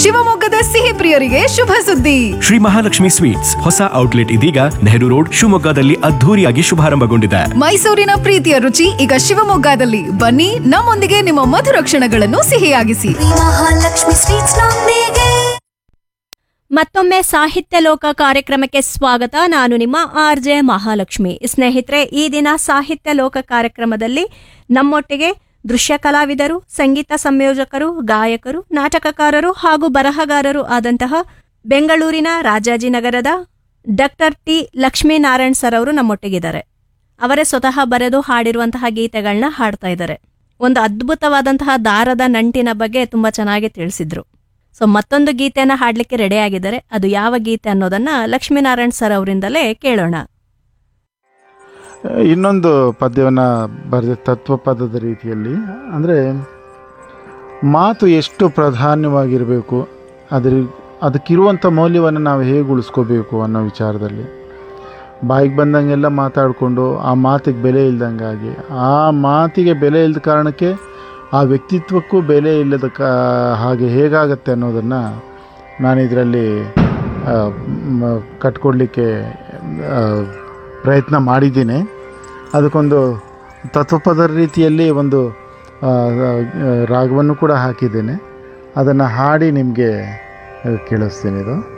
ಶಿವಮೊಗ್ಗದ ಸಿಹಿ ಪ್ರಿಯರಿಗೆ ಶುಭ ಸುದ್ದಿ ಶ್ರೀ ಮಹಾಲಕ್ಷ್ಮಿ ಸ್ವೀಟ್ಸ್ ಹೊಸ ಔಟ್ಲೆಟ್ ಇದೀಗ ನೆಹರು ರೋಡ್ ಶಿವಮೊಗ್ಗದಲ್ಲಿ ಅದ್ಧೂರಿಯಾಗಿ ಶುಭಾರಂಭಗೊಂಡಿದೆ ಮೈಸೂರಿನ ಪ್ರೀತಿಯ ರುಚಿ ಈಗ ಶಿವಮೊಗ್ಗದಲ್ಲಿ ಬನ್ನಿ ನಮ್ಮೊಂದಿಗೆ ನಿಮ್ಮ ಮಧುರ ಕ್ಷಣಗಳನ್ನು ಸಿಹಿಯಾಗಿಸಿ ಮಹಾಲಕ್ಷ್ಮಿ ಸ್ವೀಟ್ಸ್ ನೊಂದಿಗೆ ಮತ್ತೊಮ್ಮೆ ಸಾಹಿತ್ಯ ಲೋಕ ಕಾರ್ಯಕ್ರಮಕ್ಕೆ ಸ್ವಾಗತ ನಾನು ನಿಮ್ಮ ಆರ್ ಜೆ ಮಹಾಲಕ್ಷ್ಮಿ ಸ್ನೇಹಿತರೆ ಈ ದಿನ ಸಾಹಿತ್ಯ ಲೋಕ ಕಾರ್ಯಕ್ರಮದಲ್ಲಿ ನಮ್ಮೊಟ್ಟಿಗೆ ದೃಶ್ಯ ಕಲಾವಿದರು ಸಂಗೀತ ಸಂಯೋಜಕರು ಗಾಯಕರು ನಾಟಕಕಾರರು ಹಾಗೂ ಬರಹಗಾರರು ಆದಂತಹ ಬೆಂಗಳೂರಿನ ರಾಜಾಜಿನಗರದ ಡಾಕ್ಟರ್ ಟಿ ಲಕ್ಷ್ಮೀನಾರಾಯಣ್ ಸರ್ ಅವರು ನಮ್ಮೊಟ್ಟಿಗಿದ್ದಾರೆ ಅವರೇ ಸ್ವತಃ ಬರೆದು ಹಾಡಿರುವಂತಹ ಗೀತೆಗಳನ್ನ ಹಾಡ್ತಾ ಇದ್ದಾರೆ ಒಂದು ಅದ್ಭುತವಾದಂತಹ ದಾರದ ನಂಟಿನ ಬಗ್ಗೆ ತುಂಬಾ ಚೆನ್ನಾಗಿ ತಿಳಿಸಿದ್ರು ಸೊ ಮತ್ತೊಂದು ಗೀತೆಯನ್ನ ಹಾಡ್ಲಿಕ್ಕೆ ರೆಡಿ ಆಗಿದ್ದಾರೆ ಅದು ಯಾವ ಗೀತೆ ಅನ್ನೋದನ್ನ ಲಕ್ಷ್ಮೀನಾರಾಯಣ್ ಸರ್ ಅವರಿಂದಲೇ ಕೇಳೋಣ ಇನ್ನೊಂದು ಪದ್ಯವನ್ನು ಬರೆದ ತತ್ವಪದದ ರೀತಿಯಲ್ಲಿ ಅಂದರೆ ಮಾತು ಎಷ್ಟು ಪ್ರಾಧಾನ್ಯವಾಗಿರಬೇಕು ಅದ್ರ ಅದಕ್ಕಿರುವಂಥ ಮೌಲ್ಯವನ್ನು ನಾವು ಹೇಗೆ ಉಳಿಸ್ಕೋಬೇಕು ಅನ್ನೋ ವಿಚಾರದಲ್ಲಿ ಬಾಯಿಗೆ ಬಂದಂಗೆಲ್ಲ ಮಾತಾಡಿಕೊಂಡು ಆ ಮಾತಿಗೆ ಬೆಲೆ ಇಲ್ದಂಗಾಗಿ ಆ ಮಾತಿಗೆ ಬೆಲೆ ಇಲ್ಲದ ಕಾರಣಕ್ಕೆ ಆ ವ್ಯಕ್ತಿತ್ವಕ್ಕೂ ಬೆಲೆ ಇಲ್ಲದ ಕಾ ಹಾಗೆ ಹೇಗಾಗತ್ತೆ ಅನ್ನೋದನ್ನು ನಾನು ಇದರಲ್ಲಿ ಕಟ್ಕೊಡ್ಲಿಕ್ಕೆ ಆ, ಪ್ರಯತ್ನ ಮಾಡಿದ್ದೀನಿ ಅದಕ್ಕೊಂದು ತತ್ವಪದ ರೀತಿಯಲ್ಲಿ ಒಂದು ಆ, ಆ, ರಾಗವನ್ನು ಕೂಡ ಹಾಕಿದ್ದೇನೆ ಅದನ್ನು ಹಾಡಿ ನಿಮಗೆ ಕೇಳಿಸ್ತೀನಿ ಇದು